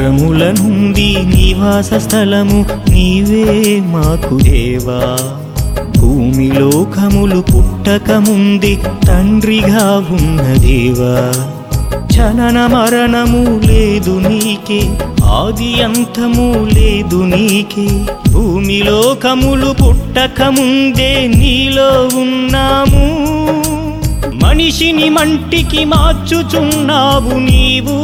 తరతరముల నుండి నివాస స్థలము నీవే మాకు దేవా భూమి లోకములు పుట్టక ముందే తండ్రిగా ఉన్న దేవా జనన మరణము లేదు నీకే ఆది అంతము లేదు నీకే భూమి లోకములు పుట్టక ముందే నీలో ఉన్నాము మనిషిని మంటికి మార్చుచున్నావు నీవు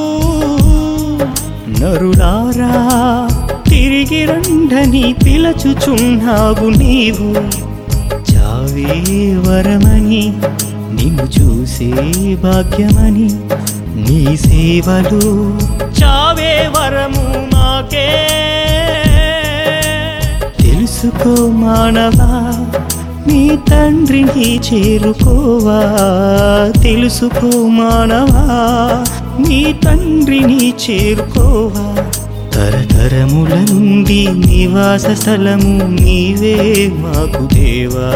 నరులారా తిరిగి రండని పిలచుచున్నావు నీవు చావే వరమని నిన్ను చూసే భాగ్యమని నీ సేవలు చావే వరము మాకే తెలుసుకో మానవా నీ తండ్రిని చేరుకోవా తెలుసుకో మానవా నీ తండ్రిని చేరుకోవా తరతరముల నుండి నివాస స్థలము నీవే మాకు దేవా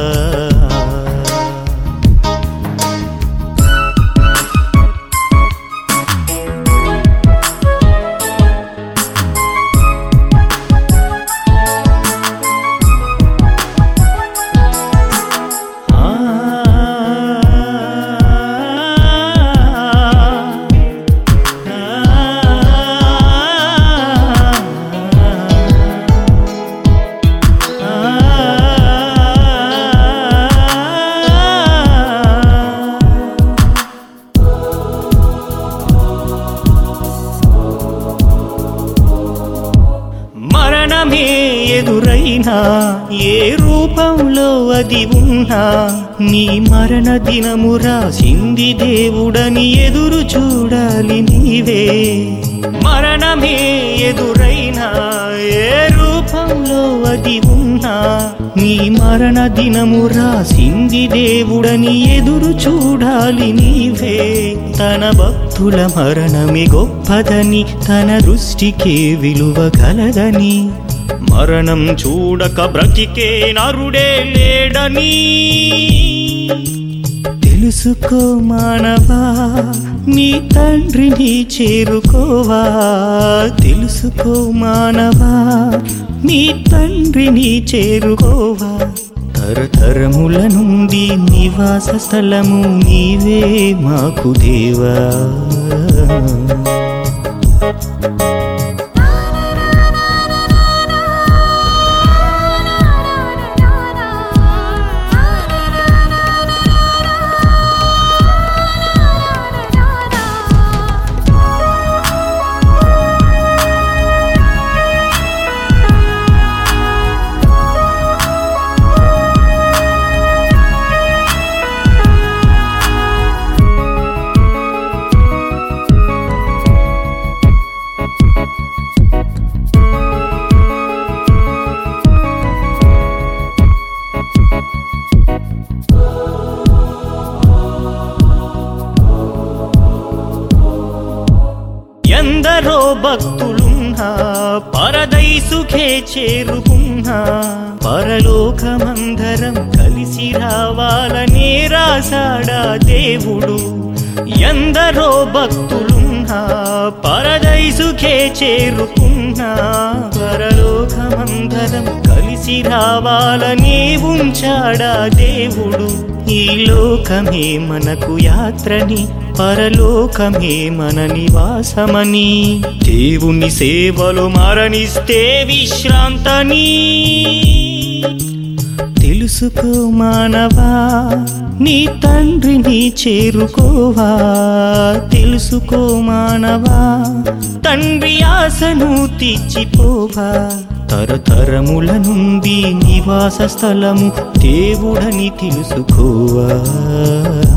మరణమే ఎదురైనా ఏ రూపంలో అది ఉన్నా నీ మరణ దినము రాసింది దేవుడని ఎదురు చూడాలి నీవే మరణమే ఎదురైనా ఏ రూపంలో అది ఉన్నా నీ మరణ దినము రాసింది దేవుడని ఎదురు చూడాలి నీవే తన భక్తుల మరణమే గొప్పదని తన దృష్టికే విలువ కలదని మరణం చూడక బ్రతికే నరుడే లేడని తెలుసుకో మానవా నీ తండ్రిని చేరుకోవా తెలుసుకో మానవా నీ తండ్రిని చేరుకోవా తరతరముల నుండి నివాస స్థలము నీవే మాకు దేవా ఎందరో భక్తులున్నా పరదైసుఖే చేరుకున్నా పరలోకమందరం కలిసి రావాలనే రాసాడా దేవుడు ఎందరో భక్తులున్నా పరదైసుఖే చేరుకున్నా పరలోకమందరం కలిసి రావాలనే ఉంచాడా దేవుడు ఈ లోకమే మనకు యాత్రని పరలోకమే మన నివాసమని దేవుని సేవలు మరణిస్తే విశ్రాంతని తెలుసుకో మానవా నీ తండ్రిని చేరుకోవా తెలుసుకో మానవా తండ్రి ఆశను తీర్చిపోవా తరతరముల నుండి నివాస స్థలము దేవుడని తెలుసుకోవా